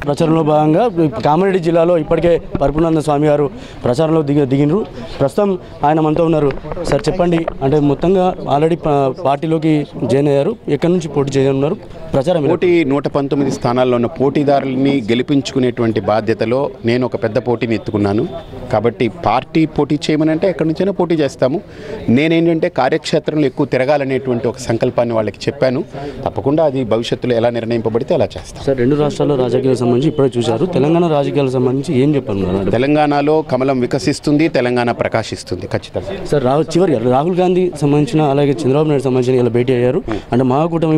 ప్రచారంలో భాగంగా కామారెడ్డి జిల్లాలో ఇప్పటికే పరిపూర్ణానంద స్వామి గారు ప్రచారంలో దిగ దిగినరు ప్రస్తుతం ఆయన మనతో ఉన్నారు సార్ చెప్పండి అంటే మొత్తంగా ఆల్రెడీ ప- పార్టీలోకి జాయిన్ అయ్యారు ఎక్కడి నుంచి పోటీ చేయనున్నారు ప్రచారం ఎలా? పోటీ నూట పంతొమ్మిది స్థానాల్లో ఉన్న పోటీదారుల్ని గెలిపించుకునేటువంటి బాధ్యతలో నేను ఒక పెద్ద పోటీని ఎత్తుకున్నాను కాబట్టి పార్టీ పోటీ చేయమనంటే ఎక్కడి నుంచైనా పోటీ చేస్తాము నేనేంటంటే కార్యక్షేత్రంలో ఎక్కువ తిరగాలనేటువంటి ఒక సంకల్పాన్ని వాళ్ళకి చెప్పాను తప్పకుండా అది భవిష్యత్తులో ఎలా నిర్ణయింపబడితే అలా చేస్తాం సార్ రెండు రాష్ట్రాల్లో రాజకీయాలకు సంబంధించి ఇప్పుడే చూశారు తెలంగాణ రాజకీయాలకు సంబంధించి ఏం చెప్పారు తెలంగాణలో కమలం వికసిస్తుంది తెలంగాణ ప్రకాశిస్తుంది ఖచ్చితంగా సార్ రాహుల్ చివరి రాహుల్ గాంధీ సంబంధించిన అలాగే చంద్రబాబు నాయుడు సంబంధించిన ఇలా భేటీ అయ్యారు అంటే మహాకూటమి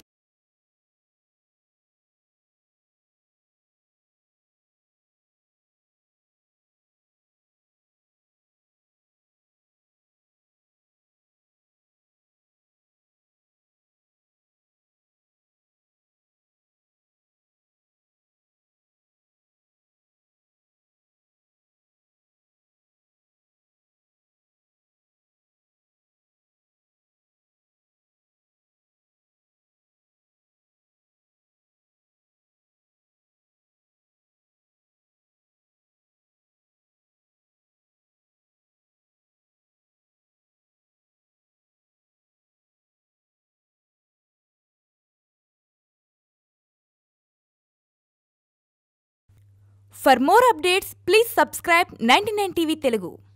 For more updates, please subscribe 99 TV Telugu.